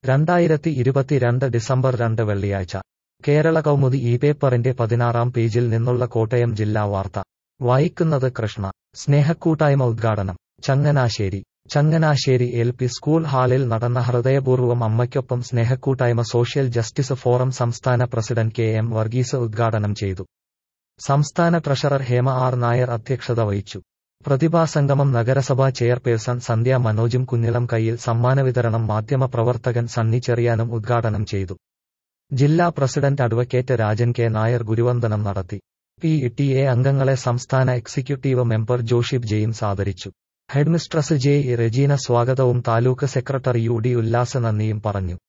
രണ്ടായിരത്തി ഇരുപത്തിരണ്ട് ഡിസംബർ രണ്ട് വെള്ളിയാഴ്ച കേരള കൗമുദി ഈ പേപ്പറിന്റെ പതിനാറാം പേജിൽ നിന്നുള്ള കോട്ടയം ജില്ലാ വാർത്ത വായിക്കുന്നത് കൃഷ്ണ സ്നേഹക്കൂട്ടായ്മ ഉദ്ഘാടനം Changanassery Changanassery L P school ഹാളിൽ നടന്ന ഹൃദയപൂർവ്വം അമ്മയ്ക്കൊപ്പം സ്നേഹക്കൂട്ടായ്മ സോഷ്യൽ ജസ്റ്റിസ് ഫോറം സംസ്ഥാന പ്രസിഡന്റ് കെ എം വർഗീസ് ഉദ്ഘാടനം ചെയ്തു സംസ്ഥാന ട്രഷറർ ഹേമ ആർ നായർ അധ്യക്ഷത വഹിച്ചു പ്രതിഭാസംഗമം നഗരസഭാ ചെയർപേഴ്സൺ സന്ധ്യ മനോജും കുഞ്ഞിളം കയ്യിൽ സമ്മാന വിതരണം മാധ്യമപ്രവർത്തകൻ സണ്ണി ചെറിയാനും ഉദ്ഘാടനം ചെയ്തു ജില്ലാ president advocate Rajan K Nair ഗുരുവന്ദനം നടത്തി പി ടി എ അംഗങ്ങളെ സംസ്ഥാന എക്സിക്യൂട്ടീവ് മെമ്പർ ജോഷിബ് ജെയിംസ് ആദരിച്ചു ഹെഡ്മിസ്ട്രസ് ജെ ഇ റെജീന സ്വാഗതവും taluk secretary U D Ullas നന്ദിയും പറഞ്ഞു